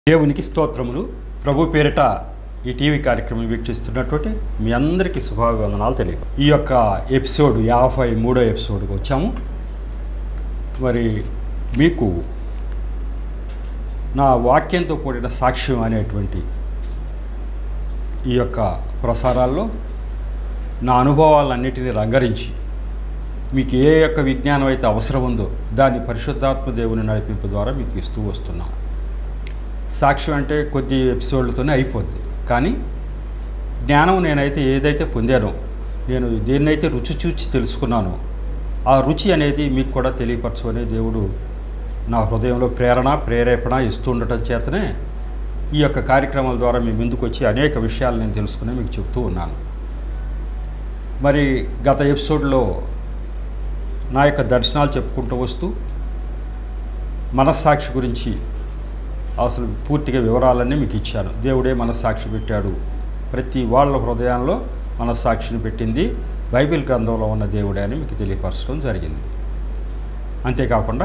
దేవునికి స్తోత్రములు ప్రభు పేరిట ఈ టీవీ కార్యక్రమం వీక్షిస్తున్నటువంటి మీ అందరికీ శుభాభివందనాలు తెలియదు ఈ యొక్క ఎపిసోడ్ యాభై మూడో ఎపిసోడ్కి వచ్చాము మరి మీకు నా వాక్యంతో కూడిన సాక్ష్యం అనేటువంటి ఈ యొక్క ప్రసారాల్లో నా అనుభవాలన్నిటినీ రంగరించి మీకు ఏ యొక్క విజ్ఞానం అయితే అవసరం ఉందో దాన్ని పరిశుద్ధాత్మ దేవుని నడిపింపు ద్వారా మీకు ఇస్తూ వస్తున్నాను సాక్ష్యం అంటే కొద్ది ఎపిసోడ్లతోనే అయిపోద్ది కానీ జ్ఞానం నేనైతే ఏదైతే పొందానో నేను దేన్నైతే రుచి చూచి తెలుసుకున్నానో ఆ రుచి అనేది మీకు కూడా తెలియపరచమని దేవుడు నా హృదయంలో ప్రేరణ ప్రేరేపణ ఇస్తూ ఉండటం చేతనే ఈ యొక్క కార్యక్రమాల ద్వారా మీ ముందుకు వచ్చి అనేక విషయాలు నేను తెలుసుకుని మీకు చెప్తూ ఉన్నాను మరి గత ఎపిసోడ్లో నా యొక్క దర్శనాలు చెప్పుకుంటూ వస్తూ మనస్సాక్షి గురించి అసలు పూర్తిగా వివరాలన్నీ మీకు ఇచ్చాను దేవుడే మనస్సాక్షి పెట్టాడు ప్రతి వాళ్ళ హృదయాల్లో మనస్సాక్షిని పెట్టింది బైబిల్ గ్రంథంలో ఉన్న దేవుడే అని మీకు తెలియపరచడం జరిగింది అంతేకాకుండా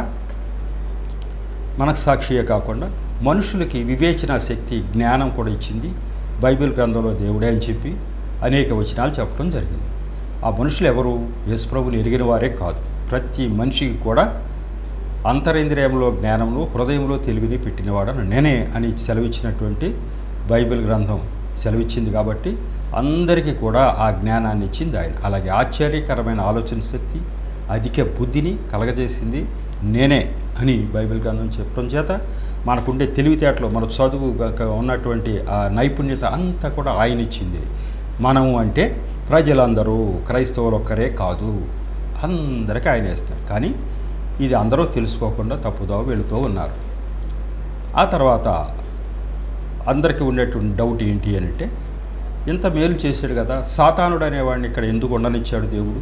మనస్సాక్షియే కాకుండా మనుషులకి వివేచన శక్తి జ్ఞానం కూడా ఇచ్చింది బైబిల్ గ్రంథంలో దేవుడే అని చెప్పి అనేక వచనాలు చెప్పడం జరిగింది ఆ మనుషులు ఎవరు యేసుప్రభుని ఎరిగిన వారే కాదు ప్రతి మనిషికి కూడా అంతరేంద్రియంలో జ్ఞానంలో హృదయంలో తెలివిని పెట్టినవాడను నేనే అని సెలవిచ్చినటువంటి బైబిల్ గ్రంథం సెలవిచ్చింది కాబట్టి అందరికీ కూడా ఆ జ్ఞానాన్ని ఇచ్చింది ఆయన అలాగే ఆశ్చర్యకరమైన ఆలోచన శక్తి అధిక బుద్ధిని కలగజేసింది నేనే అని బైబిల్ గ్రంథం చెప్పడం చేత మనకుండే తెలివితేటలు మన చదువు గక ఉన్నటువంటి ఆ నైపుణ్యత అంతా కూడా ఆయన ఇచ్చింది మనము అంటే ప్రజలందరూ క్రైస్తవులు ఒక్కరే కాదు అందరికీ ఆయన ఇస్తారు కానీ ఇది అందరూ తెలుసుకోకుండా తప్పుదో వెళుతూ ఉన్నారు ఆ తర్వాత అందరికీ ఉండేటువంటి డౌట్ ఏంటి అని అంటే ఇంత మేలు చేశాడు కదా సాతానుడు అనేవాడిని ఇక్కడ ఎందుకు ఉండనిచ్చాడు దేవుడు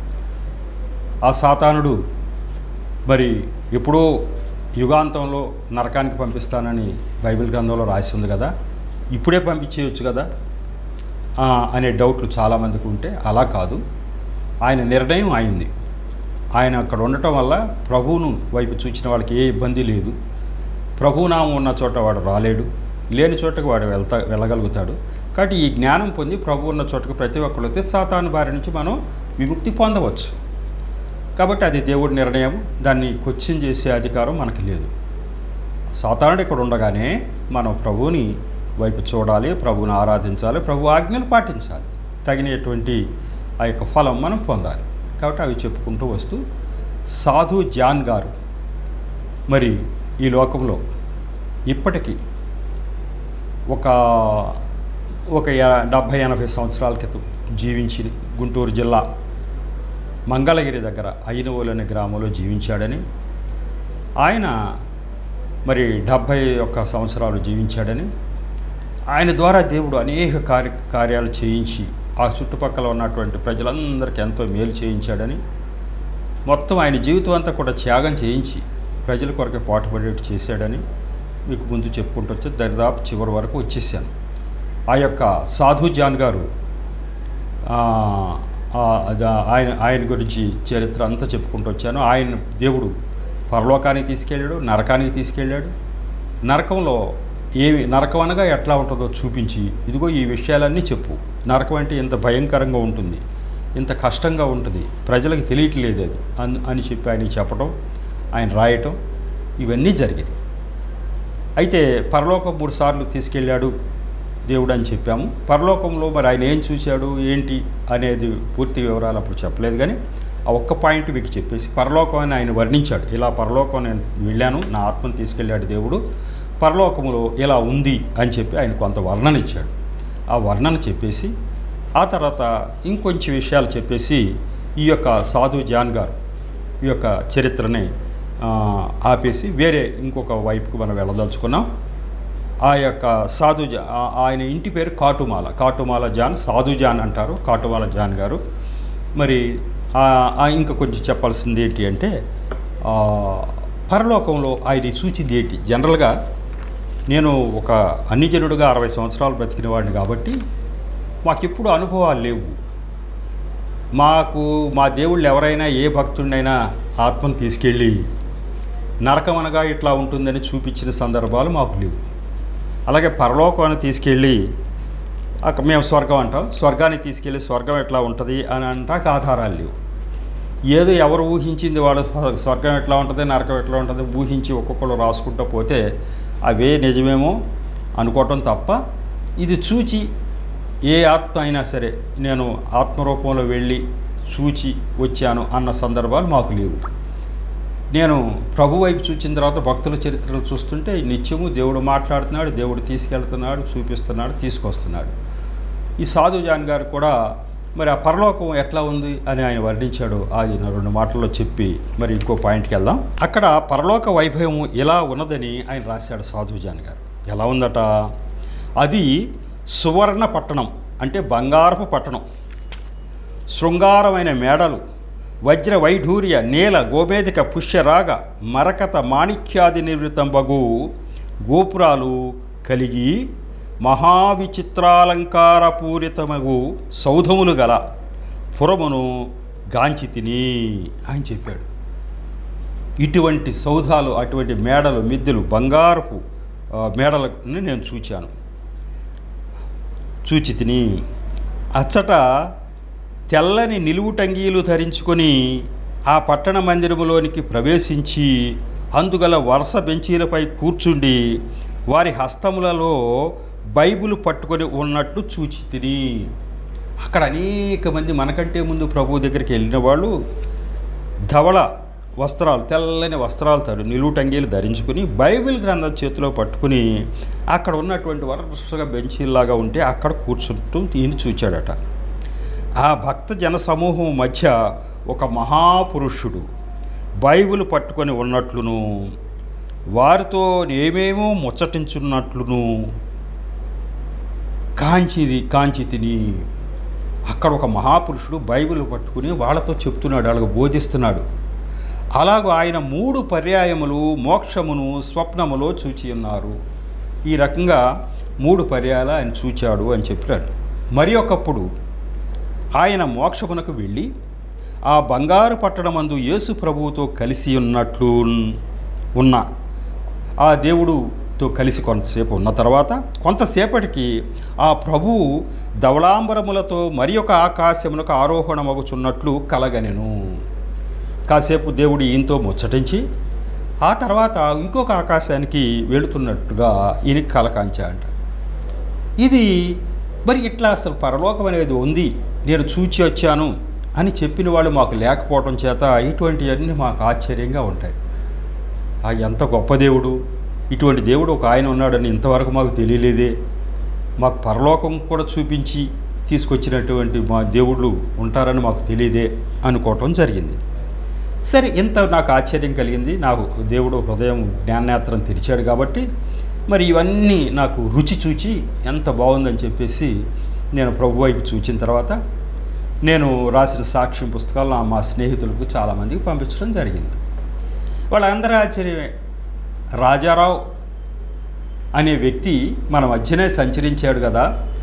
ఆ సాతానుడు మరి ఎప్పుడో యుగాంతంలో నరకానికి పంపిస్తానని బైబిల్ గ్రంథంలో రాసి ఉంది కదా ఇప్పుడే పంపించేయచ్చు కదా ఆ, అనే డౌట్లు చాలామందికి ఉంటే అలా కాదు ఆయన నిర్ణయం అయింది ఆయన అక్కడ ఉండటం వల్ల ప్రభువును వైపు చూచిన వాళ్ళకి ఏ ఇబ్బంది లేదు ప్రభునామం ఉన్న చోట వాడు రాలేడు లేని చోటకు వాడు వెళ్తా వెళ్ళగలుగుతాడు కాబట్టి ఈ జ్ఞానం పొంది ప్రభు ఉన్న చోటకు ప్రతి ఒక్కరు వస్తే సాతాను బారి నుంచి మనం విముక్తి పొందవచ్చు కాబట్టి అది దేవుడి నిర్ణయం దాన్ని క్వశ్చన్ చేసే అధికారం మనకి లేదు సాతానుడు ఇక్కడ ఉండగానే మనం ప్రభువుని వైపు చూడాలి ప్రభువుని ఆరాధించాలి ప్రభు ఆజ్ఞలు పాటించాలి తగినటువంటి ఆ యొక్క ఫలం మనం పొందాలి కాబట్టి అవి చెప్పుకుంటూ వస్తూ సాధు జాన్ గారు మరి ఈ లోకంలో ఇప్పటికీ ఒక ఒక యా- డెబ్భై ఎనభై సంవత్సరాల క్రితం జీవించి గుంటూరు జిల్లా మంగళగిరి దగ్గర అయినవోలు అనే గ్రామంలో జీవించాడని ఆయన మరి డెబ్భై ఒక్క సంవత్సరాలు జీవించాడని ఆయన ద్వారా దేవుడు అనేక కార్య కార్యాలు చేయించి ఆ చుట్టుపక్కల ఉన్నటువంటి ప్రజలందరికీ ఎంతో మేలు చేయించాడని మొత్తం ఆయన జీవితం అంతా కూడా త్యాగం చేయించి ప్రజల కొరకు పాటుపడేట్టు చేశాడని మీకు ముందు చెప్పుకుంటూ వచ్చి దరిదాపు చివరి వరకు వచ్చేసాను ఆ యొక్క సాధు జాన్ గారు ఆ, ఆ, అద- ఆయన ఆయన గురించి చరిత్ర అంతా చెప్పుకుంటూ వచ్చాను ఆయన దేవుడు పరలోకానికి తీసుకెళ్ళాడు నరకానికి తీసుకెళ్ళాడు నరకంలో ఏమి నరకం అనగా ఎట్లా ఉంటుందో చూపించి ఇదిగో ఈ విషయాలన్నీ చెప్పు నరకం అంటే ఇంత భయంకరంగా ఉంటుంది ఇంత కష్టంగా ఉంటుంది ప్రజలకు తెలియట్లేదు అది అన్- అని చెప్పి ఆయన చెప్పడం ఆయన రాయటం ఇవన్నీ జరిగాయి అయితే పరలోకం మూడు సార్లు తీసుకెళ్ళాడు దేవుడు అని చెప్పాము పరలోకంలో మరి ఆయన ఏం చూశాడు ఏంటి అనేది పూర్తి వివరాలు అప్పుడు చెప్పలేదు కానీ ఆ ఒక్క పాయింట్ మీకు చెప్పేసి పరలోకం అని ఆయన వర్ణించాడు ఇలా పరలోకం నేను వెళ్ళాను నా ఆత్మను తీసుకెళ్ళాడు దేవుడు పరలోకములో ఇలా ఉంది అని చెప్పి ఆయన కొంత వర్ణన ఇచ్చాడు ఆ వర్ణన చెప్పేసి ఆ తర్వాత ఇంకొంచెం విషయాలు చెప్పేసి ఈ యొక్క సాధు జాన్ గారు ఈ యొక్క చరిత్రని ఆ, ఆపేసి వేరే ఇంకొక వైపుకు మనం వెళ్ళదలుచుకున్నాం ఆ యొక్క సాధు జా- ఆ- ఆయన ఇంటి పేరు కాటుమాల కాటుమాల జాన్ సాధు జాన్ అంటారు కాటుమాల జాన్ గారు మరి ఆ- ఆ ఇంకా కొంచెం చెప్పాల్సింది ఏంటి అంటే ఆ, పరలోకంలో ఆయన సూచింది ఏంటి జనరల్గా నేను ఒక అన్యజనుడుగా అరవై సంవత్సరాలు బ్రతికిన వాడిని కాబట్టి మాకెప్పుడు అనుభవాలు లేవు మాకు మా దేవుళ్ళు ఎవరైనా ఏ భక్తుడినైనా ఆత్మను తీసుకెళ్ళి నరకం అనగా ఇట్లా ఉంటుందని చూపించిన సందర్భాలు మాకు లేవు అలాగే పరలోకాన్ని తీసుకెళ్ళి అక్కడ మేము స్వర్గం అంటాం స్వర్గాన్ని తీసుకెళ్ళి స్వర్గం ఎట్లా ఉంటుంది అని అంటాక ఆధారాలు లేవు ఏదో ఎవరు ఊహించింది వాడు స్వర్గం ఎట్లా ఉంటుంది నరకం ఎట్లా ఉంటుంది ఊహించి ఒక్కొక్కరు రాసుకుంటూ పోతే అవే నిజమేమో అనుకోవటం తప్ప ఇది చూచి ఏ ఆత్మ అయినా సరే నేను ఆత్మరూపంలో వెళ్ళి చూచి వచ్చాను అన్న సందర్భాలు మాకు లేవు నేను ప్రభు వైపు చూచిన తర్వాత భక్తుల చరిత్రలు చూస్తుంటే నిత్యము దేవుడు మాట్లాడుతున్నాడు దేవుడు తీసుకెళ్తున్నాడు చూపిస్తున్నాడు తీసుకొస్తున్నాడు ఈ సాధు జాన్ గారు కూడా మరి ఆ పరలోకం ఎట్లా ఉంది అని ఆయన వర్ణించాడు ఆయన రెండు మాటల్లో చెప్పి మరి ఇంకో పాయింట్కి వెళ్దాం అక్కడ పరలోక వైభవం ఇలా ఉన్నదని ఆయన రాశాడు సాధు జాన్ గారు ఎలా ఉందట అది సువర్ణ పట్టణం అంటే బంగారపు పట్టణం శృంగారమైన మేడలు వజ్ర వైఢూర్య నీల గోమేధిక పుష్యరాగ మరకత మాణిక్యాది నిర్వృతంబగు గోపురాలు కలిగి మహావిచిత్రాలంకారపూరితమగు సౌధములు గల పురమును గాంచి తిని ఆయన చెప్పాడు ఇటువంటి సౌధాలు అటువంటి మేడలు మిద్దెలు బంగారపు ఆ, మేడలను నేను చూచాను చూచి తిని అచ్చట తెల్లని నిలువుటంగీలు ధరించుకొని ఆ పట్టణ మందిరములోనికి ప్రవేశించి అందుగల వరుస బెంచీలపై కూర్చుండి వారి హస్తములలో బైబిల్ పట్టుకొని ఉన్నట్లు చూచి తిని అక్కడ అనేక మంది మనకంటే ముందు ప్రభు దగ్గరికి వెళ్ళిన వాళ్ళు ధవళ వస్త్రాలు తెల్లని వస్త్రాలు తడు నిలువుటంగీలు ధరించుకుని బైబిల్ గ్రంథం చేతిలో పట్టుకుని అక్కడ ఉన్నటువంటి వరుసగా బెంచీల్లాగా ఉంటే అక్కడ కూర్చుంటూ ఈయన చూచాడట ఆ భక్త జన సమూహం మధ్య ఒక మహాపురుషుడు బైబిల్ పట్టుకొని ఉన్నట్లును వారితో ఏమేమో ముచ్చటించున్నట్లును కాంచి కాంచి తిని అక్కడ ఒక మహాపురుషుడు బైబిల్ పట్టుకుని వాళ్ళతో చెప్తున్నాడు వాళ్ళకు బోధిస్తున్నాడు అలాగూ ఆయన మూడు పర్యాయములు మోక్షమును స్వప్నములో చూచి ఉన్నారు ఈ రకంగా మూడు పర్యాయాలు ఆయన చూచాడు అని చెప్పాడు మరి ఒకప్పుడు ఆయన మోక్షమునకు వెళ్ళి ఆ బంగారు పట్టణమందు యేసు ప్రభువుతో కలిసి ఉన్నట్లు ఉన్న ఆ దేవుడుతో కలిసి కొంతసేపు ఉన్న తర్వాత కొంతసేపటికి ఆ ప్రభువు ధవళాంబరములతో మరి ఒక ఆకాశమునకు ఆరోహణమగుచున్నట్లు కలగనెను కాసేపు దేవుడు ఈయనతో ముచ్చటించి ఆ తర్వాత ఇంకొక ఆకాశానికి వెళుతున్నట్టుగా ఈయనకి కలకాంచా అంట ఇది మరి ఇట్లా అసలు పరలోకం అనేది ఉంది నేను చూచి వచ్చాను అని చెప్పిన వాళ్ళు మాకు లేకపోవడం చేత ఇటువంటివన్నీ మాకు ఆశ్చర్యంగా ఉంటాయి ఆ ఎంత గొప్ప దేవుడు ఇటువంటి దేవుడు ఒక ఆయన ఉన్నాడని ఇంతవరకు మాకు తెలియలేదే మాకు పరలోకం కూడా చూపించి తీసుకొచ్చినటువంటి మా దేవుళ్ళు ఉంటారని మాకు తెలియదే అనుకోవటం జరిగింది సరే ఇంత నాకు ఆశ్చర్యం కలిగింది నాకు దేవుడు హృదయం జ్ఞానేత్రం తెరిచాడు కాబట్టి మరి ఇవన్నీ నాకు రుచి చూచి ఎంత బాగుందని చెప్పేసి నేను ప్రభు వైపు చూచిన తర్వాత నేను రాసిన సాక్ష్యం పుస్తకాలు నా మా స్నేహితులకు చాలామందికి పంపించడం జరిగింది వాళ్ళందరూ ఆశ్చర్యమే రాజారావు అనే వ్యక్తి మన మధ్యనే సంచరించాడు కదా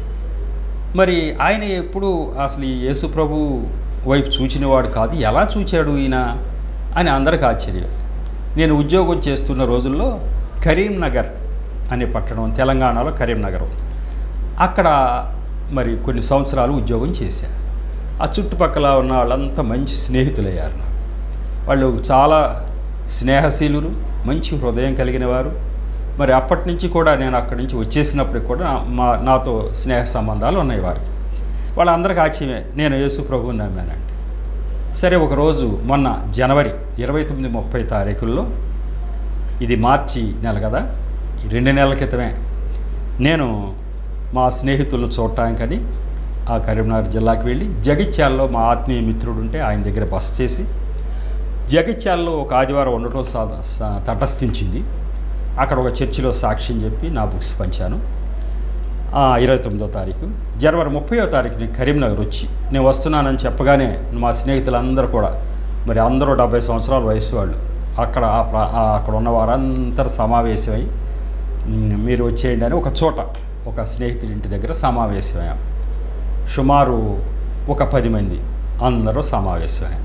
మరి ఆయన ఎప్పుడు అసలు ఈ యేసు ప్రభు వైపు చూచినవాడు కాదు ఎలా చూచాడు ఈయన అని అందరికి ఆశ్చర్యం నేను ఉద్యోగం చేస్తున్న రోజుల్లో కరీంనగర్ అనే పట్టణం తెలంగాణలో కరీంనగర్ అక్కడ మరి కొన్ని సంవత్సరాలు ఉద్యోగం చేశా ఆ చుట్టుపక్కల ఉన్న వాళ్ళంతా మంచి స్నేహితులయ్యారు నాకు వాళ్ళు చాలా స్నేహశీలురు మంచి హృదయం కలిగిన వారు మరి అప్పటి నుంచి కూడా నేను అక్కడి నుంచి వచ్చేసినప్పటికి కూడా మా నాతో స్నేహ సంబంధాలు ఉన్నాయి వారికి వాళ్ళందరికీ ఆశ్చర్యమే నేను యేసు ప్రభువుని నమ్మానండి సరే ఒకరోజు మొన్న జనవరి ఇరవై తొమ్మిది ముప్పై తారీఖుల్లో ఇది మార్చి నెల కదా ఈ రెండు నెలల క్రితమే నేను మా స్నేహితులను చూడటానికని ఆ కరీంనగర్ జిల్లాకి వెళ్ళి జగిత్యాల్లో మా ఆత్మీయ మిత్రుడు ఉంటే ఆయన దగ్గర బస చేసి జగిత్యాల్లో ఒక ఆదివారం ఉండటం సా- సా- తటస్థించింది అక్కడ ఒక చర్చిలో సాక్ష్యం చెప్పి నా బుక్స్ పంచాను ఆ, ఇరవై తొమ్మిదో తారీఖు జనవరి ముప్పయో తారీఖు నేను కరీంనగర్ వచ్చి నేను వస్తున్నానని చెప్పగానే మా స్నేహితులందరూ కూడా మరి అందరూ డెబ్బై సంవత్సరాల వయసు వాళ్ళు అక్కడ ఆ ప్రా- ఆ అక్కడ ఉన్న వారందరూ సమావేశమై "ఉమ్, మీరు వచ్చేయండి అని ఒక చోట ఒక స్నేహితుడి ఇంటి దగ్గర సమావేశమయ్యాం సుమారు ఒక పది మంది అందరూ సమావేశమయ్యాం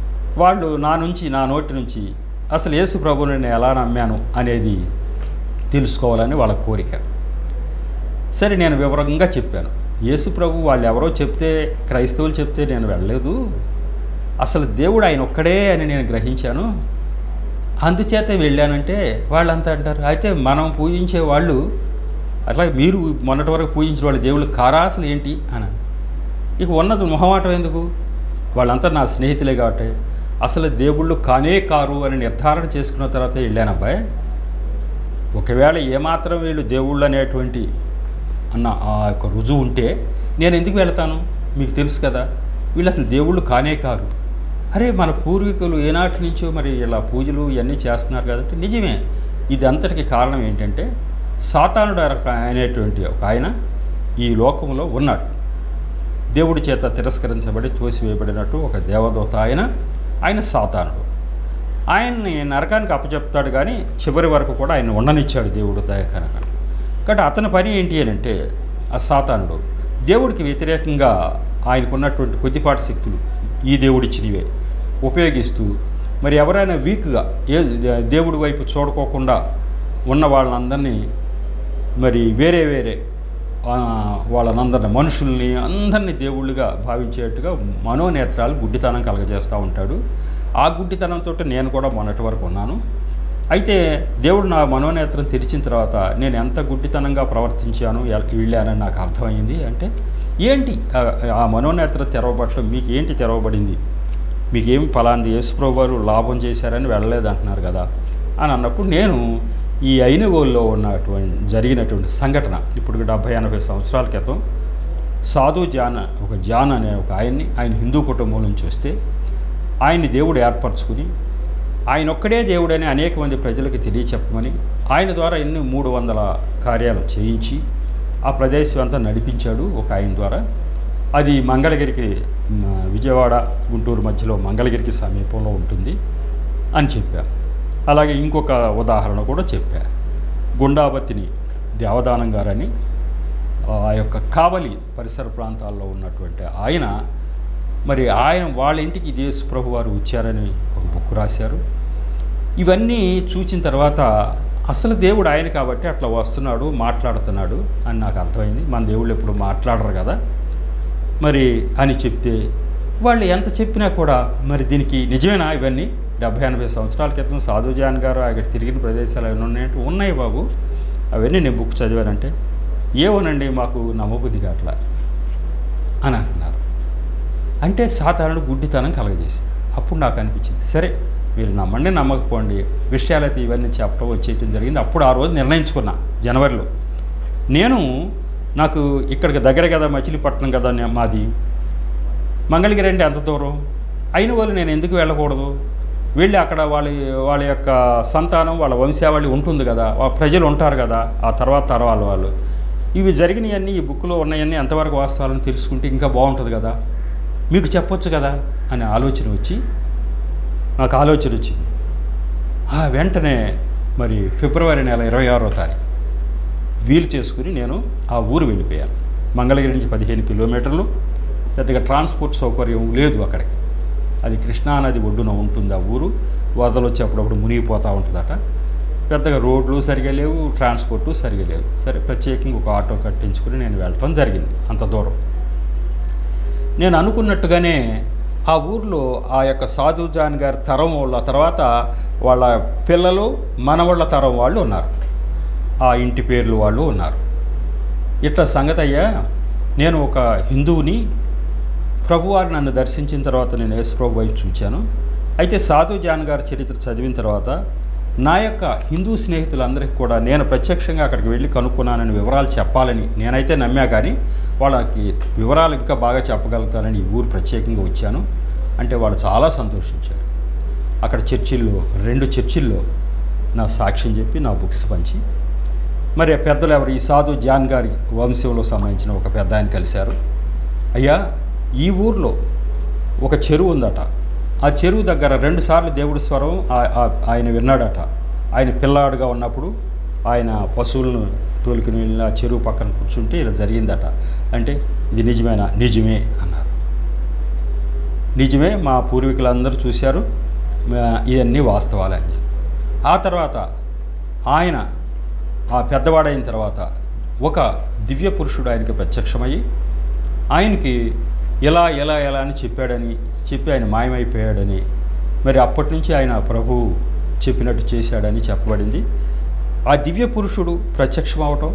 వాళ్ళు నా నుంచి నా నోటి నుంచి అసలు యేసు ప్రభువుని నేను ఎలా నమ్మాను అనేది తెలుసుకోవాలని వాళ్ళ కోరిక సరే నేను వివరంగా చెప్పాను యేసు ప్రభు వాళ్ళు ఎవరో చెప్తే క్రైస్తవులు చెప్తే నేను వెళ్ళలేదు అసలు దేవుడు ఆయన ఒక్కడే అని నేను గ్రహించాను అందుచేత వెళ్ళానంటే వాళ్ళంతా అంటారు అయితే మనం పూజించే వాళ్ళు అట్లా మీరు మొన్నటి వరకు పూజించిన వాళ్ళు దేవుళ్ళు కారా అసలు ఏంటి అని ఇక ఉన్నది మొహమాటం ఎందుకు వాళ్ళంతా నా స్నేహితులే కాబట్టి అసలు దేవుళ్ళు కానే కారు అని నిర్ధారణ చేసుకున్న తర్వాత వెళ్ళాను అబ్బాయి ఒకవేళ ఏమాత్రం వీళ్ళు దేవుళ్ళు అనేటువంటి అన్న ఆ యొక్క రుజువు ఉంటే నేను ఎందుకు వెళ్తాను మీకు తెలుసు కదా వీళ్ళు అసలు దేవుళ్ళు కానే కారు అరే మన పూర్వీకులు ఏనాటి నుంచో మరి ఇలా పూజలు ఇవన్నీ చేస్తున్నారు కదంటే నిజమే ఇది అంతటికి కారణం ఏంటంటే సాతానుడు అనే- అనేటువంటి ఒక ఆయన ఈ లోకంలో ఉన్నాడు దేవుడి చేత తిరస్కరించబడి తోసివేయబడినట్టు ఒక దేవదూత ఆయన ఆయన సాతానుడు ఆయన్ని నరకానికి అప్పచెప్తాడు కానీ చివరి వరకు కూడా ఆయన ఉండనిచ్చాడు దేవుడు దయకరంగా కాబట్టి అతని పని ఏంటి అని అంటే ఆ సాతానుడు దేవుడికి వ్యతిరేకంగా ఆయనకున్నటువంటి కొద్దిపాటి శక్తులు ఈ దేవుడిచ్చినవే ఉపయోగిస్తూ మరి ఎవరైనా వీక్గా ఏ దేవుడి వైపు చూడుకోకుండా ఉన్న వాళ్ళందరినీ మరి వేరే వేరే ఆ, వాళ్ళనందరిని మనుషుల్ని అందరినీ దేవుళ్ళుగా భావించేట్టుగా మనోనేత్రాలు గుడ్డితనం కలగజేస్తూ ఉంటాడు ఆ గుడ్డితనంతో నేను కూడా మొన్నటి వరకు ఉన్నాను అయితే దేవుడు నా మనోనేత్రం తెరిచిన తర్వాత నేను ఎంత గుడ్డితనంగా ప్రవర్తించాను ఎ- వెళ్ళానని నాకు అర్థమైంది అంటే ఏంటి ఆ- ఆ మనోనేత్రం తెరవబట్టడం మీకు ఏంటి తెరవబడింది మీకేం ఫలాంది యేసుప్రభు వారు లాభం చేశారని వెళ్ళలేదు అంటున్నారు కదా అని అన్నప్పుడు నేను ఈ ఐనుగోల్లో ఉన్నటువంటి జరిగినటువంటి సంఘటన ఇప్పుడు డెబ్భై ఎనభై సంవత్సరాల క్రితం సాధు జాన్ ఒక జాన్ అనే ఒక ఆయన్ని ఆయన హిందూ కుటుంబం నుంచి వస్తే ఆయన్ని దేవుడు ఏర్పరచుకుని ఆయన ఒక్కడే దేవుడని అనేక మంది ప్రజలకు తెలియచెప్పమని ఆయన ద్వారా ఎన్ని మూడు వందల కార్యాలు చేయించి ఆ ప్రదేశం అంతా నడిపించాడు ఒక ఆయన ద్వారా అది మంగళగిరికి మ, విజయవాడ గుంటూరు మధ్యలో మంగళగిరికి సమీపంలో ఉంటుంది అని చెప్పా అలాగే ఇంకొక ఉదాహరణ కూడా చెప్పా గుండావతిని దేవదానం గారని ఆ యొక్క కావలి పరిసర ప్రాంతాల్లో ఉన్నటువంటి ఆయన మరి ఆయన వాళ్ళ ఇంటికి యేసు ప్రభు వారు వచ్చారని ఒక బుక్ రాశారు ఇవన్నీ చూసిన తర్వాత అసలు దేవుడు ఆయన కాబట్టి అట్లా వస్తున్నాడు మాట్లాడుతున్నాడు అని నాకు అర్థమైంది మన దేవుళ్ళు ఎప్పుడు మాట్లాడరు కదా మరి అని చెప్తే వాళ్ళు ఎంత చెప్పినా కూడా మరి దీనికి నిజమేనా ఇవన్నీ డెబ్బై ఎనభై సంవత్సరాల క్రితం సాధుజాన్ గారు అక్కడ తిరిగిన ప్రదేశాలు ఏమైనా ఉన్నాయంటే ఉన్నాయి బాబు అవన్నీ నేను బుక్ చదివానంటే ఏమోనండి మాకు నమ్మబుద్ధి కావట్లా అని అంటున్నారు అంటే సాధారణ గుడ్డితనం కలగజేసి అప్పుడు నాకు అనిపించింది సరే మీరు నమ్మండి నమ్మకపోండి విషయాలైతే ఇవన్నీ చెప్పడం వచ్చేయటం జరిగింది అప్పుడు ఆ రోజు నిర్ణయించుకున్నా జనవరిలో నేను నాకు ఇక్కడికి దగ్గర కదా మచిలీపట్నం కదా నే- మాది మంగళగిరి అంటే ఎంత దూరం అయిన వాళ్ళు నేను ఎందుకు వెళ్ళకూడదు వెళ్ళి అక్కడ వాళ్ళ వాళ్ళ యొక్క సంతానం వాళ్ళ వంశావళి ఉంటుంది కదా ఆ ప్రజలు ఉంటారు కదా ఆ తర్వాత తరవాల వాళ్ళు ఇవి జరిగినవన్నీ ఈ బుక్లో ఉన్నాయన్నీ ఎంతవరకు వాస్తవాలని తెలుసుకుంటే ఇంకా బాగుంటుంది కదా మీకు చెప్పొచ్చు కదా అనే ఆలోచన వచ్చి నాకు ఆలోచన వచ్చింది ఆ వెంటనే మరి ఫిబ్రవరి నెల ఇరవై ఆరో తారీఖు వీలు చేసుకుని నేను ఆ ఊరు వెళ్ళిపోయాను మంగళగిరి నుంచి పదిహేను కిలోమీటర్లు పెద్దగా ట్రాన్స్పోర్ట్ సౌకర్యం లేదు అక్కడికి అది కృష్ణానది ఒడ్డున ఉంటుంది ఆ ఊరు వరదలు వచ్చి అప్పుడప్పుడు మునిగిపోతూ ఉంటుందట పెద్దగా రోడ్లు సరిగా లేవు ట్రాన్స్పోర్టు సరిగా లేవు సరే ప్రత్యేకంగా ఒక ఆటో కట్టించుకుని నేను వెళ్ళటం జరిగింది అంత దూరం నేను అనుకున్నట్టుగానే ఆ ఊర్లో ఆ యొక్క సాధు జాన్ గారి తరం వాళ్ళ తర్వాత వాళ్ళ పిల్లలు మనవాళ్ళ తరం వాళ్ళు ఉన్నారు ఆ ఇంటి పేర్లు వాళ్ళు ఉన్నారు ఇట్లా సంగతి అయ్యా నేను ఒక హిందువుని ప్రభువారు నన్ను దర్శించిన తర్వాత నేను యేసుప్రభు వైపు చూచాను అయితే సాధు జాన్ గారి చరిత్ర చదివిన తర్వాత నా యొక్క హిందూ స్నేహితులందరికీ కూడా నేను ప్రత్యక్షంగా అక్కడికి వెళ్ళి కనుక్కున్నానని వివరాలు చెప్పాలని నేనైతే నమ్మా కానీ వాళ్ళకి వివరాలు ఇంకా బాగా చెప్పగలుగుతానని ఈ ఊరు ప్రత్యేకంగా వచ్చాను అంటే వాళ్ళు చాలా సంతోషించారు అక్కడ చర్చిల్లో రెండు చర్చిల్లో నా సాక్ష్యం చెప్పి నా బుక్స్ పంచి మరి ఆ పెద్దలు ఎవరు ఈ సాధు జాన్ గారి వంశంలో సంబంధించిన ఒక పెద్ద ఆయన కలిశారు అయ్యా ఈ ఊర్లో ఒక చెరువు ఉందట ఆ చెరువు దగ్గర రెండుసార్లు దేవుడి స్వరం ఆ- ఆ- ఆయన విన్నాడట ఆయన పిల్లాడుగా ఉన్నప్పుడు ఆయన పశువులను తోలుకుని వెళ్ళి ఆ చెరువు పక్కన కూర్చుంటే ఇలా జరిగిందట అంటే ఇది నిజమేనా నిజమే అన్నారు నిజమే మా పూర్వీకులందరూ చూశారు మా- ఇవన్నీ వాస్తవాలే అని చెప్పి ఆ తర్వాత ఆయన ఆ పెద్దవాడైన తర్వాత ఒక దివ్య పురుషుడు ఆయనకి ప్రత్యక్షమయ్యి ఆయనకి ఎలా ఎలా ఎలా అని చెప్పాడని చెప్పి ఆయన మాయమైపోయాడని మరి అప్పటి నుంచి ఆయన ప్రభు చెప్పినట్టు చేశాడని చెప్పబడింది ఆ దివ్య పురుషుడు ప్రత్యక్షం అవటం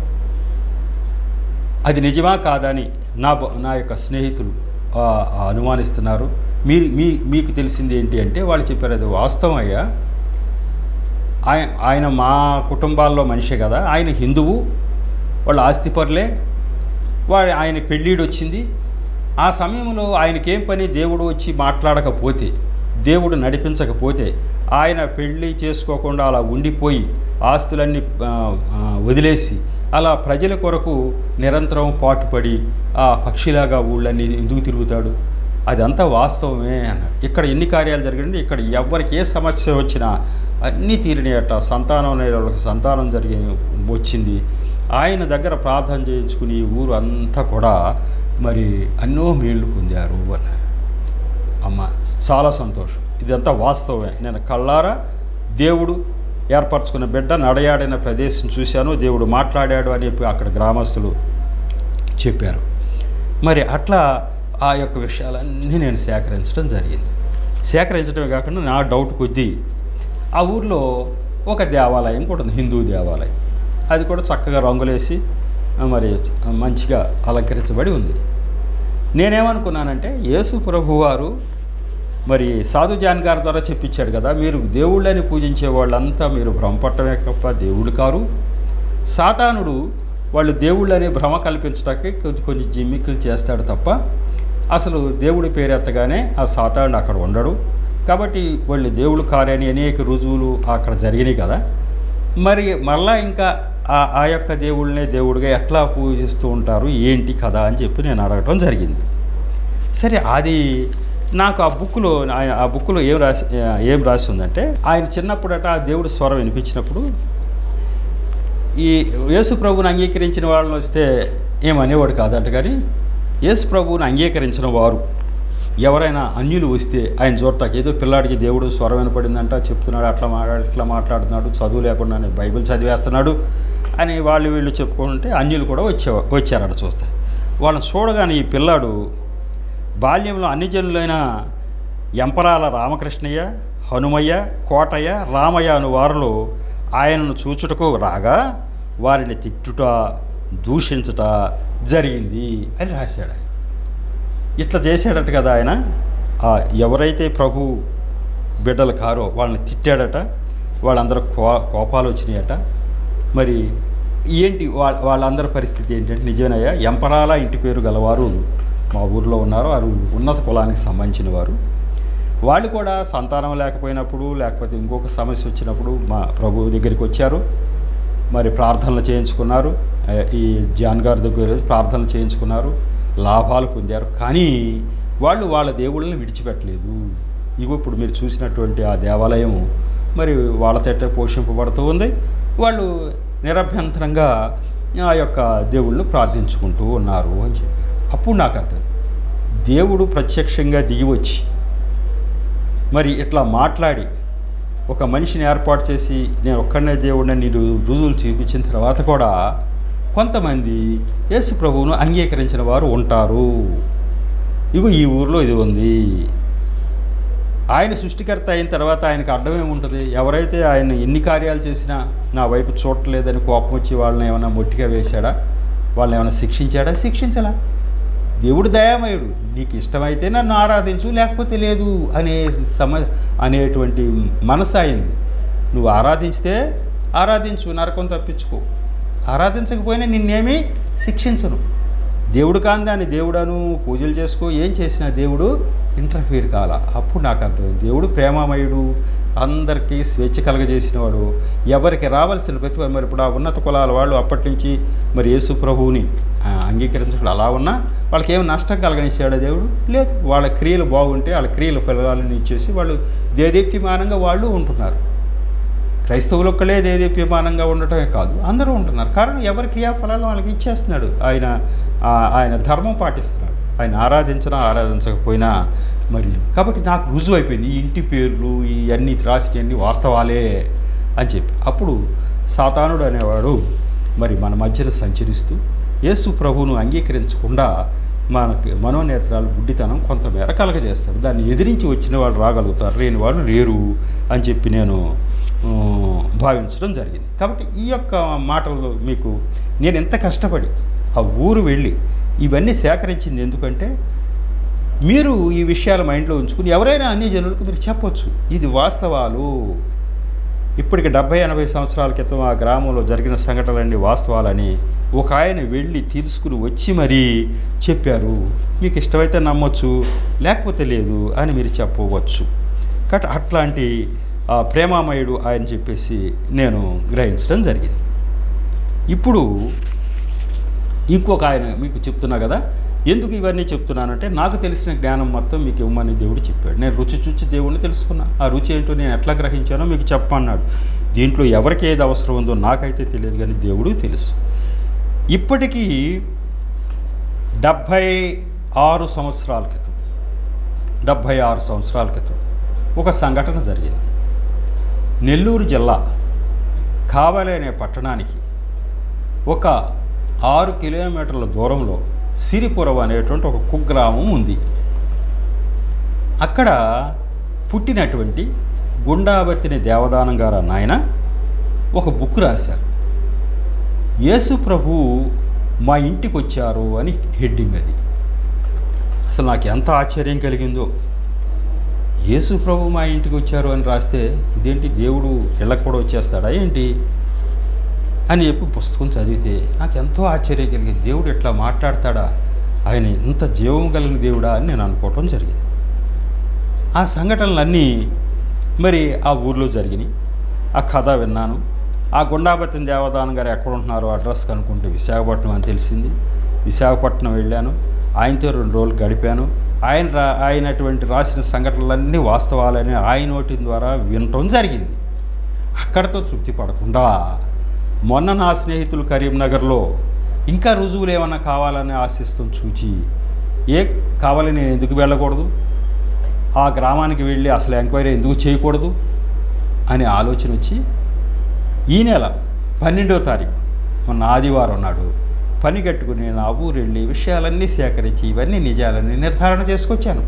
అది నిజమా కాదా అని నా బ- నా యొక్క స్నేహితులు ఆ, ఆ అనుమానిస్తున్నారు మీరు మీ మీకు తెలిసింది ఏంటి అంటే వాళ్ళు చెప్పారు అది వాస్తవం అయ్యా ఆయన ఆయన మా కుటుంబాల్లో మనిషే కదా ఆయన హిందువు వాళ్ళు ఆస్తిపరులే వాడు ఆయన పెళ్ళిడు వచ్చింది ఆ సమయంలో ఆయనకేం పని దేవుడు వచ్చి మాట్లాడకపోతే దేవుడు నడిపించకపోతే ఆయన పెళ్ళి చేసుకోకుండా అలా ఉండిపోయి ఆస్తులన్నీ ఆ, ఆ, వదిలేసి అలా ప్రజల కొరకు నిరంతరం పాటుపడి ఆ పక్షిలాగా ఊళ్ళన్నీ ఎందుకు తిరుగుతాడు అదంతా వాస్తవమే అన్నాడు ఇక్కడ ఎన్ని కార్యాలు జరిగింది ఇక్కడ ఎవరికి ఏ సమస్య వచ్చినా అన్నీ తీరినాయట సంతానం అనే వాళ్ళకి సంతానం జరిగి వచ్చింది ఆయన దగ్గర ప్రార్థన చేయించుకుని ఈ ఊరు అంతా కూడా మరి ఎన్నో మేళ్ళు పొందారు అన్నారు అమ్మ చాలా సంతోషం ఇదంతా వాస్తవమే నేను కళ్ళారా దేవుడు ఏర్పరచుకున్న బిడ్డ నడయాడిన ప్రదేశం చూశాను దేవుడు మాట్లాడాడు అని చెప్పి అక్కడ గ్రామస్తులు చెప్పారు మరి అట్లా ఆ యొక్క విషయాలన్నీ నేను సేకరించడం జరిగింది సేకరించడమే కాకుండా నా డౌట్ కొద్దీ ఆ ఊర్లో ఒక దేవాలయం కూడా ఉంది హిందూ దేవాలయం అది కూడా చక్కగా రంగులేసి ఆ, మరి మంచిగా అలంకరించబడి ఉంది నేనేమనుకున్నానంటే యేసు ప్రభు వారు మరి సాధు జాన్ గారి ద్వారా చెప్పించాడు కదా మీరు దేవుళ్ళని పూజించే వాళ్ళంతా మీరు భ్రమపట్టమే తప్ప దేవుళ్ళు కారు సాతానుడు వాళ్ళు దేవుళ్ళని భ్రమ కల్పించడానికి కొన్ని కొన్ని జిమ్మిక్కులు చేస్తాడు తప్ప అసలు దేవుడి పేరెత్తగానే ఆ సాతానుడు అక్కడ ఉండడు కాబట్టి వాళ్ళు దేవుడు కారని అనేక రుజువులు అక్కడ జరిగినాయి కదా మరి మళ్ళా ఇంకా ఆ ఆ యొక్క దేవుళ్ళనే దేవుడిగా ఎట్లా పూజిస్తూ ఉంటారు ఏంటి కదా అని చెప్పి నేను అడగటం జరిగింది సరే అది నాకు ఆ బుక్లో ఆ- ఆ బుక్లో ఏం రాసి ఏం రాసి ఉందంటే ఆయన చిన్నప్పుడట ఆ దేవుడి స్వరం వినిపించినప్పుడు ఈ యేసు ప్రభువుని అంగీకరించిన వాళ్ళని వస్తే ఏమనేవాడు కాదంట కానీ యేసు ప్రభువుని అంగీకరించిన వారు ఎవరైనా అన్యులు వస్తే ఆయన చూడటానికి ఏదో పిల్లాడికి దేవుడు స్వరం వినపడిందంట చెప్తున్నాడు అట్లా మాట్లాడు ఇట్లా మాట్లాడుతున్నాడు చదువు లేకుండానే బైబిల్ చదివేస్తున్నాడు అని వాళ్ళు వీళ్ళు చెప్పుకుంటే అన్యులు కూడా వచ్చే వచ్చారట చూస్తే వాళ్ళని చూడగానే ఈ పిల్లాడు బాల్యంలో అన్ని జనులైన ఎంపరాల రామకృష్ణయ్య హనుమయ్య కోటయ్య రామయ్య అను వారిలో ఆయనను చూచుటకు రాగా వారిని తిట్టుట దూషించుట జరిగింది అని రాశాడు ఆయన ఇట్లా చేశాడట కదా ఆయన ఆ ఎవరైతే ప్రభు బిడ్డలు కారో వాళ్ళని తిట్టాడట వాళ్ళందరూ కో కోపాలు వచ్చినాయట మరి ఏంటి వాళ్ళ వాళ్ళందరి పరిస్థితి ఏంటంటే నిజమేనయ్యా ఎంపరాల ఇంటి పేరు గలవారు మా ఊర్లో ఉన్నారు వారు ఉన్నత కులానికి సంబంధించిన వారు వాళ్ళు కూడా సంతానం లేకపోయినప్పుడు లేకపోతే ఇంకొక సమస్య వచ్చినప్పుడు మా ప్రభు దగ్గరికి వచ్చారు మరి ప్రార్థనలు చేయించుకున్నారు ఆ, ఈ జాన్ గారి దగ్గర ప్రార్థనలు చేయించుకున్నారు లాభాలు పొందారు కానీ వాళ్ళు వాళ్ళ దేవుళ్ళని విడిచిపెట్టలేదు ఇగో ఇప్పుడు మీరు చూసినటువంటి ఆ దేవాలయం మరి వాళ్ళ తెట్ట పోషింపబడుతూ ఉంది వాళ్ళు నిరభ్యంతరంగా ఆ యొక్క దేవుళ్ళను ప్రార్థించుకుంటూ ఉన్నారు అని చెప్పారు అప్పుడు నాకు అర్థం దేవుడు ప్రత్యక్షంగా దిగి వచ్చి మరి ఇట్లా మాట్లాడి ఒక మనిషిని ఏర్పాటు చేసి నేను ఒక్కడనే దేవుడిని నీరు రుజువులు చూపించిన తర్వాత కూడా కొంతమంది యేసు ప్రభువును అంగీకరించిన వారు ఉంటారు ఇగో ఈ ఊరిలో ఇది ఉంది ఆయన సృష్టికర్త అయిన తర్వాత ఆయనకు అడ్డమేముంటుంది ఎవరైతే ఆయన ఎన్ని కార్యాలు చేసినా నా వైపు చూడలేదని కోపం వచ్చి వాళ్ళని ఏమైనా మొట్టిగా వేశాడా వాళ్ళని ఏమైనా శిక్షించాడా శిక్షించలా దేవుడు దయామయుడు నీకు ఇష్టమైతే నన్ను ఆరాధించు లేకపోతే లేదు అనే సమ అనేటువంటి మనసు అయింది నువ్వు ఆరాధించితే ఆరాధించు నరకం తప్పించుకో ఆరాధించకపోయినా నిన్నేమీ శిక్షించను దేవుడు కాని దాన్ని దేవుడను పూజలు చేసుకో ఏం చేసినా దేవుడు ఇంటర్ఫీర్ కాల అప్పుడు నాకు అర్థమైంది దేవుడు ప్రేమామయుడు అందరికీ స్వేచ్ఛ కలగజేసినవాడు ఎవరికి రావాల్సిన ప్రతి మరి ఇప్పుడు ఆ ఉన్నత కులాల వాళ్ళు అప్పటి నుంచి మరి యేసు ప్రభువుని ఆ, అంగీకరించడం అలా ఉన్నా వాళ్ళకి ఏం నష్టం కలగనిచ్చాడా దేవుడు లేదు వాళ్ళ క్రియలు బాగుంటే వాళ్ళ క్రియల ఫలాలను ఇచ్చేసి వాళ్ళు దేదీప్యమానంగా వాళ్ళు ఉంటున్నారు క్రైస్తవులు ఒక్కలే దేదీప్యమానంగా ఉండటమే కాదు అందరూ ఉంటున్నారు కారణం ఎవరి క్రియాఫలాలు వాళ్ళకి ఇచ్చేస్తున్నాడు ఆయన ఆ, ఆయన ధర్మం పాటిస్తున్నాడు ఆయన ఆరాధించినా ఆరాధించకపోయినా మరి కాబట్టి నాకు రుజువు అయిపోయింది ఈ ఇంటి పేర్లు ఈ అన్ని రాసినవన్నీ వాస్తవాలే అని చెప్పి అప్పుడు సాతానుడు అనేవాడు మరి మన మధ్యన సంచరిస్తూ యేసు ప్రభువును అంగీకరించకుండా మనకి మనోనేత్రాలు గుడ్డితనం కొంతమేర కలగజేస్తాడు దాన్ని ఎదిరించి వచ్చిన వాళ్ళు రాగలుగుతారు లేని వాళ్ళు లేరు అని చెప్పి నేను ఆ, భావించడం జరిగింది కాబట్టి ఈ యొక్క మాటలు మీకు నేను ఎంత కష్టపడి ఆ ఊరు వెళ్ళి ఇవన్నీ సేకరించింది ఎందుకంటే మీరు ఈ విషయాలు మైండ్లో ఉంచుకుని ఎవరైనా అన్ని జనులకు మీరు చెప్పొచ్చు ఇది వాస్తవాలు ఇప్పటికి డెబ్బై ఎనభై సంవత్సరాల క్రితం ఆ గ్రామంలో జరిగిన సంఘటనలన్నీ వాస్తవాలని ఒక ఆయన వెళ్ళి తీసుకుని వచ్చి మరీ చెప్పారు మీకు ఇష్టమైతే నమ్మొచ్చు లేకపోతే లేదు అని మీరు చెప్పవచ్చు కాబట్టి అట్లాంటి ఆ, ప్రేమామయుడు ఆయన చెప్పేసి నేను గ్రహించడం జరిగింది ఇప్పుడు ఇంకొక ఆయన మీకు చెప్తున్నా కదా ఎందుకు ఇవన్నీ చెప్తున్నానంటే నాకు తెలిసిన జ్ఞానం మొత్తం మీకు ఇవ్వమని దేవుడు చెప్పాడు నేను రుచి చూచి దేవుడిని తెలుసుకున్నా ఆ రుచి ఏంటో నేను ఎట్లా గ్రహించానో మీకు చెప్పన్నాడు దీంట్లో ఎవరికి ఏది అవసరం ఉందో నాకైతే తెలియదు కానీ దేవుడు తెలుసు ఇప్పటికీ డెబ్భై ఆరు సంవత్సరాల క్రితం డెబ్భై ఆరు సంవత్సరాల క్రితం ఒక సంఘటన జరిగింది నెల్లూరు జిల్లా కావలి అనే పట్టణానికి ఒక ఆరు కిలోమీటర్ల దూరంలో సిరిపురం అనేటువంటి ఒక కుగ్రామం ఉంది అక్కడ పుట్టినటువంటి గుండాబత్తిని దేవదానం గారు అన్న ఆయన ఒక బుక్ రాశారు యేసు ప్రభు మా ఇంటికి వచ్చారు అని హెడ్డింగ్ అది అసలు నాకు ఎంత ఆశ్చర్యం కలిగిందో యేసు ప్రభు మా ఇంటికి వచ్చారు అని రాస్తే ఇదేంటి దేవుడు ఇళ్ళకు కూడా వచ్చేస్తాడా ఏంటి అని చెప్పి పుస్తకం చదివితే నాకు ఎంతో ఆశ్చర్యం కలిగింది దేవుడు ఎట్లా మాట్లాడతాడా ఆయన ఇంత జీవం కలిగిన దేవుడా అని నేను అనుకోవటం జరిగింది ఆ సంఘటనలన్నీ మరి ఆ ఊర్లో జరిగినాయి ఆ కథ విన్నాను ఆ గుండాపతిని దేవదానం గారు ఎక్కడ ఉంటున్నారో అడ్రస్ కనుక్కుంటే విశాఖపట్నం అని తెలిసింది విశాఖపట్నం వెళ్ళాను ఆయనతో రెండు రోజులు గడిపాను ఆయన రా ఆయనటువంటి రాసిన సంఘటనలన్నీ వాస్తవాలని ఆయన నోటి ద్వారా వినటం జరిగింది అక్కడతో తృప్తి పడకుండా మొన్న నా స్నేహితులు కరీంనగర్లో ఇంకా రుజువులు ఏమన్నా కావాలని ఆశిస్తాం చూచి ఏ కావాలి నేను ఎందుకు వెళ్ళకూడదు ఆ గ్రామానికి వెళ్ళి అసలు ఎంక్వైరీ ఎందుకు చేయకూడదు అనే ఆలోచన వచ్చి ఈ నెల పన్నెండో తారీఖు మొన్న ఆదివారం నాడు పని కట్టుకుని నేను ఆ ఊరు వెళ్ళి విషయాలన్నీ సేకరించి ఇవన్నీ నిజాలని నిర్ధారణ చేసుకొచ్చాను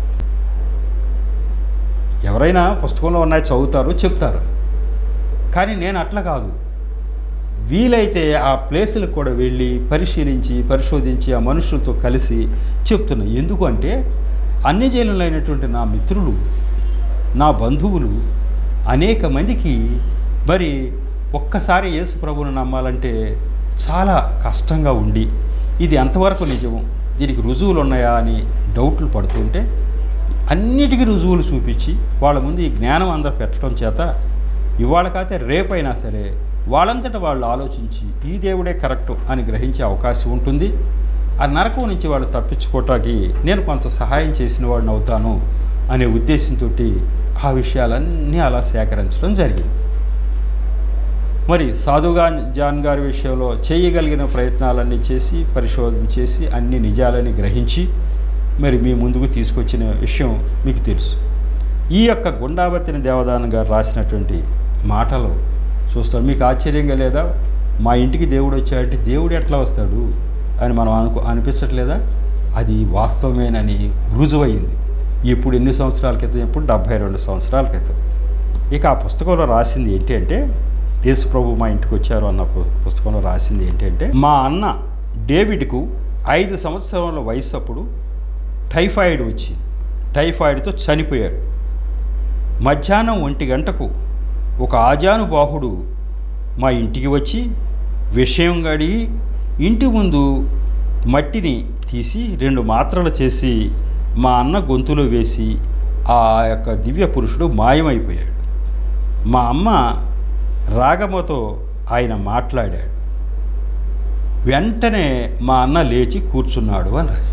ఎవరైనా పుస్తకంలో ఉన్నాయి చదువుతారు చెప్తారు కానీ నేను అట్లా కాదు వీలైతే ఆ ప్లేసులకు కూడా వెళ్ళి పరిశీలించి పరిశోధించి ఆ మనుషులతో కలిసి చెప్తున్నా ఎందుకంటే అన్ని జైలులైనటువంటి నా మిత్రులు నా బంధువులు అనేక మందికి మరి ఒక్కసారి యేసు ప్రభువును నమ్మాలంటే చాలా కష్టంగా ఉండి ఇది ఎంతవరకు నిజం దీనికి రుజువులు ఉన్నాయా అని డౌట్లు పడుతుంటే అన్నిటికీ రుజువులు చూపించి వాళ్ళ ముందు ఈ జ్ఞానం అందరు పెట్టడం చేత ఇవాళ కాతే రేపైనా సరే వాళ్ళంతట వాళ్ళు ఆలోచించి ఈ దేవుడే కరెక్ట్ అని గ్రహించే అవకాశం ఉంటుంది ఆ నరకం నుంచి వాళ్ళు తప్పించుకోవటానికి నేను కొంత సహాయం చేసిన వాడిని అవుతాను అనే ఉద్దేశంతో ఆ విషయాలన్నీ అలా సేకరించడం జరిగింది మరి సాధుగా జాన్ గారి విషయంలో చేయగలిగిన ప్రయత్నాలన్నీ చేసి పరిశోధన చేసి అన్ని నిజాలని గ్రహించి మరి మీ ముందుకు తీసుకొచ్చిన విషయం మీకు తెలుసు ఈ యొక్క గుండాబత్తిని దేవదానం గారు రాసినటువంటి మాటలు చూస్తాం మీకు ఆశ్చర్యంగా లేదా మా ఇంటికి దేవుడు వచ్చాడంటే దేవుడు ఎట్లా వస్తాడు అని మనం అనుకో అనిపించట్లేదా అది వాస్తవమేనని రుజువైంది ఇప్పుడు ఎన్ని సంవత్సరాల క్రితం ఇప్పుడు డెబ్భై రెండు సంవత్సరాల క్రితం ఇక ఆ పుస్తకంలో రాసింది ఏంటి అంటే యేసు ప్రభు మా ఇంటికి వచ్చారు అన్న పు- పుస్తకంలో రాసింది ఏంటంటే మా అన్న డేవిడ్కు ఐదు సంవత్సరాల వయసు అప్పుడు టైఫాయిడ్ వచ్చి టైఫాయిడ్తో చనిపోయాడు మధ్యాహ్నం ఒంటి గంటకు ఒక ఆజానుబాహుడు మా ఇంటికి వచ్చి విషయం గడిగి ఇంటి ముందు మట్టిని తీసి రెండు మాత్రలు చేసి మా అన్న గొంతులో వేసి ఆ యొక్క దివ్య పురుషుడు మాయమైపోయాడు మా అమ్మ రాగమతో ఆయన మాట్లాడాడు వెంటనే మా అన్న లేచి కూర్చున్నాడు అని రాసి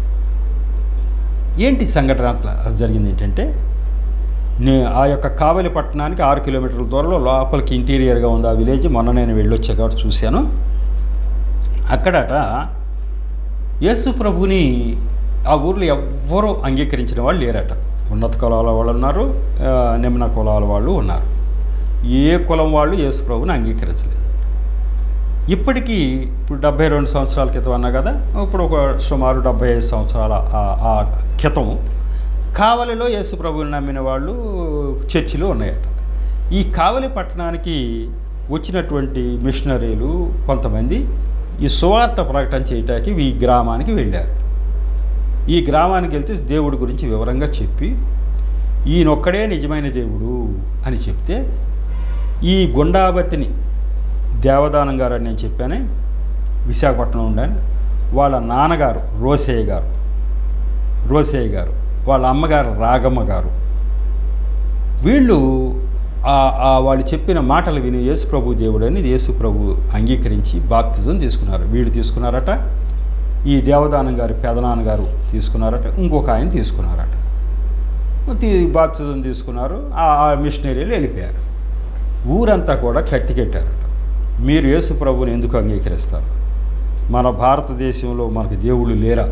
ఏంటి సంఘటన అట్లా జరిగింది ఏంటంటే నే ఆ యొక్క కావలి పట్టణానికి ఆరు కిలోమీటర్ల దూరంలో లోపలికి ఇంటీరియర్గా ఉంది ఆ విలేజ్ మొన్న నేను వెళ్ళొచ్చా కాబట్టి చూశాను అక్కడట యేసు ప్రభుని ఆ ఊర్లో ఎవ్వరూ అంగీకరించిన వాళ్ళు లేరట ఉన్నత కులాల వాళ్ళు ఉన్నారు ఆ, నిమ్న కులాల వాళ్ళు ఉన్నారు ఏ కులం వాళ్ళు యేసు ప్రభుని అంగీకరించలేదు ఇప్పటికీ ఇప్పుడు డెబ్బై రెండు సంవత్సరాల క్రితం అన్నా కదా ఇప్పుడు ఒక సుమారు డెబ్బై ఐదు సంవత్సరాల ఆ- ఆ క్రితం కావలిలో యేసు ప్రభువుని నమ్మిన వాళ్ళు చర్చిలు ఉన్నాయట ఈ కావలి పట్టణానికి వచ్చినటువంటి మిషనరీలు కొంతమంది ఈ సువార్త ప్రకటన చేయటానికి ఈ గ్రామానికి వెళ్ళారు ఈ గ్రామానికి వెళ్తే దేవుడి గురించి వివరంగా చెప్పి ఈయనొక్కడే నిజమైన దేవుడు అని చెప్తే ఈ గుండాబతిని దేవదానం గారు అని నేను చెప్పానే విశాఖపట్నం ఉండాను వాళ్ళ నాన్నగారు రోసయ్య గారు రోసయ్య గారు వాళ్ళ అమ్మగారు రాగమ్మ గారు వీళ్ళు ఆ- ఆ వాళ్ళు చెప్పిన మాటలు విని యేసు ప్రభు దేవుడు అని యేసు ప్రభు అంగీకరించి బాప్తిజం తీసుకున్నారు వీళ్ళు తీసుకున్నారట ఈ దేవదానం గారి పెదనాన్న గారు తీసుకున్నారట ఇంకొక ఆయన తీసుకున్నారట తీ- బాప్తిజం తీసుకున్నారు ఆ ఆ మిషనరీలు వెళ్ళిపోయారు ఊరంతా కూడా కత్తికెట్టారట మీరు యేసు ప్రభుని ఎందుకు అంగీకరిస్తారు మన భారతదేశంలో మనకి దేవుళ్ళు లేరా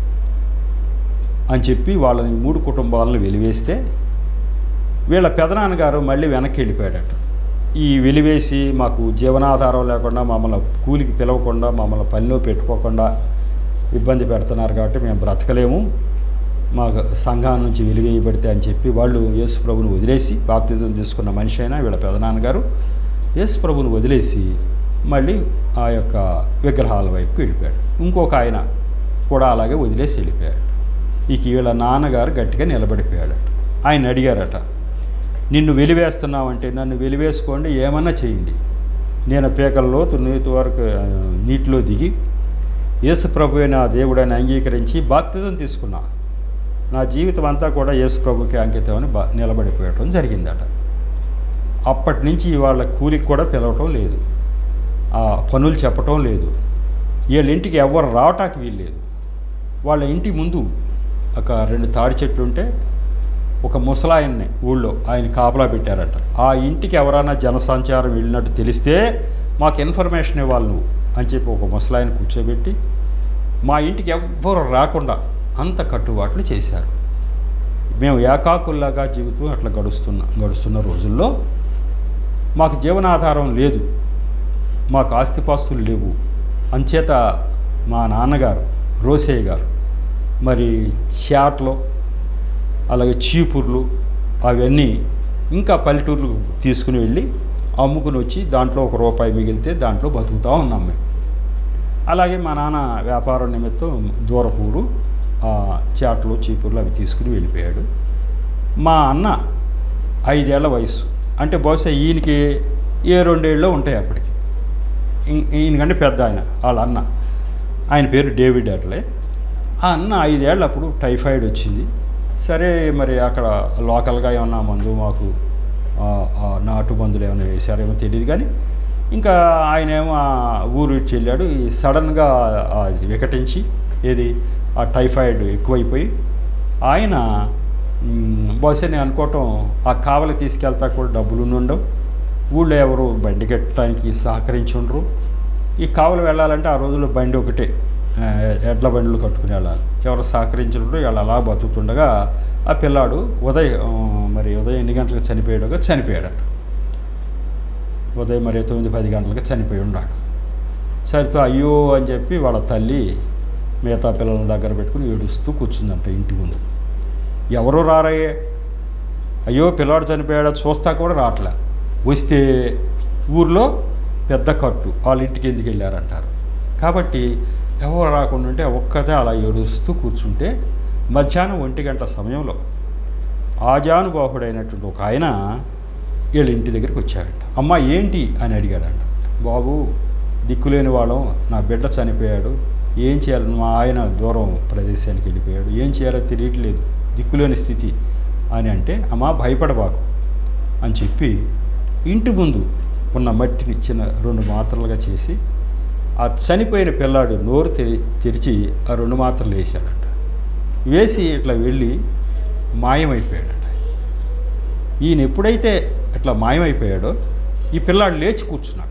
అని చెప్పి వాళ్ళని ఈ మూడు కుటుంబాలను వెలివేస్తే వీళ్ళ పెదనాన్నగారు మళ్ళీ వెనక్కి వెళ్ళిపోయాడట ఈ వెలివేసి మాకు జీవనాధారం లేకుండా మమ్మల్ని కూలికి పిలవకుండా మమ్మల్ని పనిలో పెట్టుకోకుండా ఇబ్బంది పెడుతున్నారు కాబట్టి మేము బ్రతకలేము మా సంఘం నుంచి వెలివేయబడితే అని చెప్పి వాళ్ళు యేసు ప్రభుని వదిలేసి బాప్తిజం తీసుకున్న మనిషి అయినా వీళ్ళ పెదనాన్నగారు యేసు ప్రభుని వదిలేసి మళ్ళీ ఆ యొక్క విగ్రహాల వైపుకి వెళ్ళిపోయాడు ఇంకొక ఆయన కూడా అలాగే వదిలేసి వెళ్ళిపోయాడు ఇక వీళ్ళ నాన్నగారు గట్టిగా నిలబడిపోయాడట ఆయన అడిగారట నిన్ను వెలివేస్తున్నావంటే నన్ను వెలివేసుకోండి ఏమన్నా చేయండి నేను పీకల్లో నీటి వరకు ఆ, నీటిలో దిగి యేసు ప్రభు నా దేవుడని అంగీకరించి బాప్తిజం తీసుకున్నా నా జీవితం అంతా కూడా యేసు ప్రభుకి అంకితం అని బా నిలబడిపోయటం జరిగిందట అప్పటి నుంచి వాళ్ళ కూలికి కూడా పిలవటం లేదు ఆ పనులు చెప్పటం లేదు వీళ్ళ ఇంటికి ఎవరు రావటానికి వీల్లేదు వాళ్ళ ఇంటి ముందు ఒక రెండు తాడి చెట్లు ఉంటే ఒక ముసలాయన్ని ఊళ్ళో ఆయన కాపలా పెట్టారట ఆ ఇంటికి ఎవరైనా జనసంచారం వెళ్ళినట్టు తెలిస్తే మాకు ఇన్ఫర్మేషన్ ఇవ్వాలి నువ్వు అని చెప్పి ఒక ముసలాయన కూర్చోబెట్టి మా ఇంటికి ఎవ్వరు రాకుండా అంత కట్టుబాట్లు చేశారు మేము ఏకాకుల్లాగా జీవితం అట్లా గడుస్తున్న గడుస్తున్న రోజుల్లో మాకు జీవనాధారం లేదు మాకు ఆస్తిపాస్తులు లేవు అంచేత మా నాన్నగారు రోసయ్య గారు మరి చాట్లో అలాగే చీపుర్లు అవన్నీ ఇంకా పల్లెటూర్లకు తీసుకుని వెళ్ళి అమ్ముకుని వచ్చి దాంట్లో ఒక రూపాయి మిగిలితే దాంట్లో బతుకుతూ ఉన్నాం మేము అలాగే మా నాన్న వ్యాపారం నిమిత్తం దూరపూరు చాట్లు చీపుర్లు అవి తీసుకుని వెళ్ళిపోయాడు మా అన్న ఐదేళ్ల వయసు అంటే బహుశా ఈయనకి ఏ రెండేళ్ళు ఉంటాయి అప్పటికి ఇం- ఈయనకంటే పెద్ద ఆయన వాళ్ళ అన్న ఆయన పేరు డేవిడ్ అట్లే ఆ అన్న ఐదేళ్ళు అప్పుడు టైఫాయిడ్ వచ్చింది సరే మరి అక్కడ లోకల్గా ఏమన్నా మందు మాకు ఆ, ఆ నాటు మందులు ఏమైనా వేశారేమో తెలియదు కానీ ఇంకా ఆయన ఏమో ఆ ఊరు ఇచ్చి వెళ్ళాడు ఈ సడన్గా ఆ ఇది వికటించి ఏది ఆ టైఫాయిడ్ ఎక్కువైపోయి ఆయన మ్, బహుశా నేను అనుకోవటం ఆ కావలి తీసుకెళ్తా కూడా డబ్బులు ఉండవు ఊళ్ళో ఎవరు బండి కట్టడానికి సహకరించి ఉండరు ఈ కావలి వెళ్ళాలంటే ఆ రోజుల్లో బండి ఒకటే ఆ, ఎడ్ల బండ్లు కట్టుకుని వెళ్ళాలి ఎవరు సహకరించినప్పుడు వాళ్ళు అలా బతుకుతుండగా ఆ పిల్లాడు ఉదయం ఆ, మరి ఉదయం ఎన్ని గంటలకు చనిపోయాడుగా చనిపోయాడట ఉదయం మరి తొమ్మిది పది గంటలకు చనిపోయి ఉన్నాడు సరితో అయ్యో అని చెప్పి వాళ్ళ తల్లి మిగతా పిల్లల దగ్గర పెట్టుకుని ఏడుస్తూ కూర్చుందంట ఇంటి ముందు ఎవరు రారయ్యే అయ్యో పిల్లాడు చనిపోయాడో చూస్తా కూడా రావట్లే వస్తే ఊర్లో పెద్ద కట్టు వాళ్ళ ఇంటికి ఎందుకు వెళ్ళారంటారు కాబట్టి ఎవరు రాకుండా ఉంటే ఒక్కతే అలా ఏడుస్తూ కూర్చుంటే మధ్యాహ్నం ఒంటి గంట సమయంలో ఆజానుబాహుడైనటువంటి ఒక ఆయన వీళ్ళ ఇంటి దగ్గరికి వచ్చాడంట అమ్మ ఏంటి అని అడిగాడంట బాబు దిక్కులేని వాళ్ళం నా బిడ్డ చనిపోయాడు ఏం చేయాలి మా ఆయన దూరం ప్రదేశానికి వెళ్ళిపోయాడు ఏం చేయాలో తెలియట్లేదు దిక్కులేని స్థితి అని అంటే అమ్మ భయపడబాకు అని చెప్పి ఇంటి ముందు ఉన్న మట్టిని చిన్న రెండు మాత్రలుగా చేసి ఆ చనిపోయిన పిల్లాడు నోరు తెరి తెరిచి ఆ రెండు మాత్రలు వేసాడంట వేసి ఇట్లా వెళ్ళి మాయమైపోయాడంట ఈయన ఎప్పుడైతే ఇట్లా మాయమైపోయాడో ఈ పిల్లాడు లేచి కూర్చున్నాడు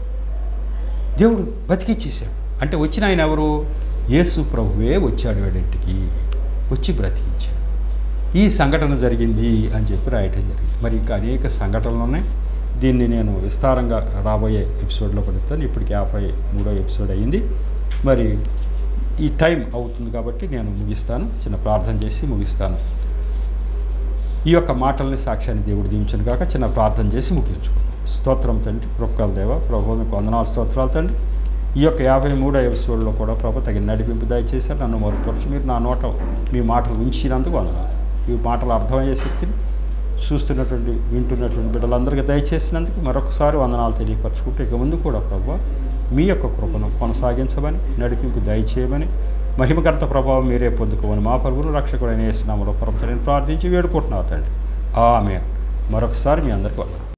దేవుడు బతికిచ్చేసాడు అంటే వచ్చిన ఆయన ఎవరు యేసు ప్రభువే వచ్చాడు వాడింటికి వచ్చి బ్రతికించాడు ఈ సంఘటన జరిగింది అని చెప్పి రాయటం జరిగింది మరి ఇంకా అనేక సంఘటనలు ఉన్నాయి దీన్ని నేను విస్తారంగా రాబోయే ఎపిసోడ్లో పడుతాను ఇప్పటికి యాభై మూడో ఎపిసోడ్ అయ్యింది మరి ఈ టైం అవుతుంది కాబట్టి నేను ముగిస్తాను చిన్న ప్రార్థన చేసి ముగిస్తాను ఈ యొక్క మాటల్ని సాక్ష్యాన్ని దేవుడు దీవించను కాక చిన్న ప్రార్థన చేసి ముగించుకుందాం స్తోత్రం తండ్రి కృపకాల దేవ ప్రభు మీకు వందనాలు స్తోత్రాలు తండ్రి ఈ యొక్క యాభై మూడో ఎపిసోడ్లో కూడా ప్రభు తగిన నడిపింపు దయచేశారు నన్ను మరుపరచు మీరు నా నోట మీ మాటలు ఉంచినందుకు వందనాలు ఈ మాటలు అర్థమయ్యే శక్తిని చూస్తున్నటువంటి వింటున్నటువంటి బిడ్డలందరికీ దయచేసినందుకు మరొకసారి వందనాలు తెలియపరచుకుంటూ ఇక ముందు కూడా ప్రభు మీ యొక్క కృపను కొనసాగించమని నడిపింపు దయచేయమని మహిమకర్త ప్రభావం మీరే పొందుకోమని మా పరుగును రక్షకుడైన వేసినామలో పరమతని ప్రార్థించి వేడుకుంటున్నా తండ్రి ఆమె మరొకసారి మీ అందరికీ వందనాలు